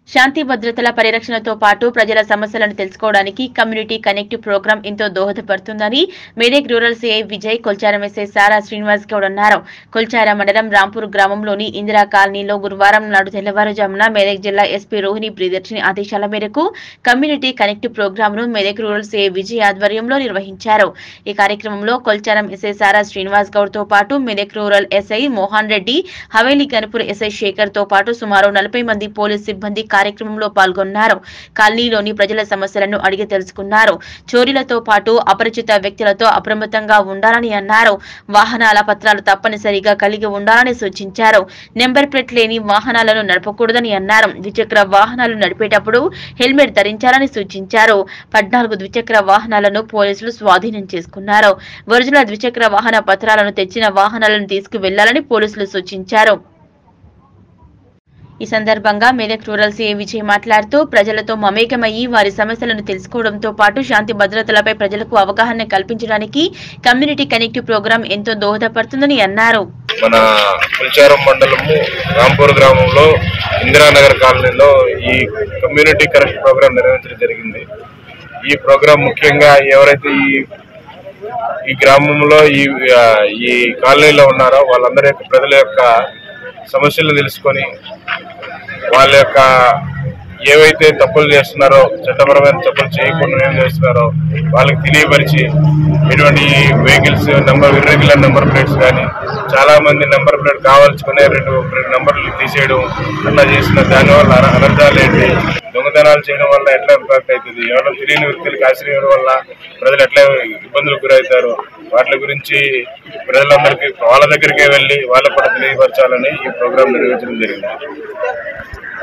శాంతి భద్రతల పరిరక్షణతో పాటు ప్రజల సమస్యలను తెలుసుకోవడానికి కమ్యూనిటీ కనెక్ట్ ప్రోగ్రాం ఎంతో దోహదపడుతుందని Medak rural CI Vijay Kolcharam SI Sara Srinivas Goud అన్నారు కొల్చారం మండలం రాంపూర్ గ్రామంలోని ఇందిరా కాలనీలో గురువారం నాడు తెల్లవారుజామున మెదక్ జిల్లా ఎస్పీ రోహిణి ప్రియదర్శిని ఆదేశాల మేరకు కమ్యూనిటీ కనెక్ట్ ప్రోగ్రాం ను మెదక్ రూరల్ సిఐ విజయ్ ఆధ్వర్యంలో నిర్వహించారు ఈ కార్యక్రమంలో కొల్చారం ఎస్ఐ సారా శ్రీనివాస్ గౌడ్ తో పాటు Medak rural SI Mohan Reddy Haveli Ghanpur SI Shekar తో పాటు సుమారు నలభై మంది పోలీస్ సిబ్బంది కార్యక్రమంలో పాల్గొన్నారు కాలనీలోని ప్రజల సమస్యలను అడిగి తెలుసుకున్నారు చోరీలతో పాటు అపరిచిత వ్యక్తులతో అప్రమత్తంగా ఉండాలని అన్నారు వాహనాల పత్రాలు తప్పనిసరిగా కలిగి ఉండాలని సూచించారు నెంబర్ ప్లేట్ లేని వాహనాలను నడపకూడదని అన్నారు ద్విచక్ర వాహనాలు నడిపేటప్పుడు హెల్మెట్ ధరించాలని సూచించారు పద్నాలుగు ద్విచక్ర వాహనాలను పోలీసులు స్వాధీనం చేసుకున్నారు ఒరిజినల్ ద్విచక్ర వాహన పత్రాలను తెచ్చిన వాహనాలను తీసుకువెళ్లాలని పోలీసులు సూచించారు ఈ సందర్భంగా మెదక్ రూరల్ సీఏ విజయ్ మాట్లాడుతూ ప్రజలతో మమేకమయ్యి వారి సమస్యలను తెలుసుకోవడంతో పాటు శాంతి భద్రతలపై ప్రజలకు అవగాహన కల్పించడానికి కమ్యూనిటీ కనెక్టివ్ ప్రోగ్రాం ఎంతో దోహదపడుతుందని అన్నారు మన పుల్చారం మండలము రాంపూర్ గ్రామంలో ఇందిరానగర్ కాలనీలో ఈ కమ్యూనిటీ కనెక్ట్ ప్రోగ్రాం నిర్వహించడం జరిగింది ఈ ప్రోగ్రాం ముఖ్యంగా ఎవరైతే ఈ ఈ గ్రామంలో ఈ ఆ, ఈ కాలనీలో ఉన్నారో వాళ్ళందరి యొక్క ప్రజల యొక్క సమస్యలను తెలుసుకొని వాళ్ళ యొక్క ఏవైతే తప్పులు చేస్తున్నారో చట్టపరమైన తప్పులు చేయకుండా ఏం చేస్తున్నారో వాళ్ళకి తెలియపరిచి ఎటువంటి vehicles number irregular number plates కానీ చాలా మంది నెంబర్ ప్లేట్ కావాల్సుకునే రెండు రెండు నెంబర్లు తీసేయడం అట్లా చేసిన దానివల్ల అన- అనర్థాలు ఏంటి దొంగతనాలు చేయడం వల్ల ఎట్లా ఇంపాక్ట్ అవుతుంది ఎవరో తెలియని వ్యక్తులకు ఆశ్రయం వల్ల ప్రజలు ఎట్లా ఇబ్బందులకు గురవుతారు వాటి గురించి ప్రజలందరికీ వాళ్ళ దగ్గరికే వెళ్ళి వాళ్ళ కూడా తెలియపరచాలని ఈ ప్రోగ్రాం నిర్వహించడం జరిగింది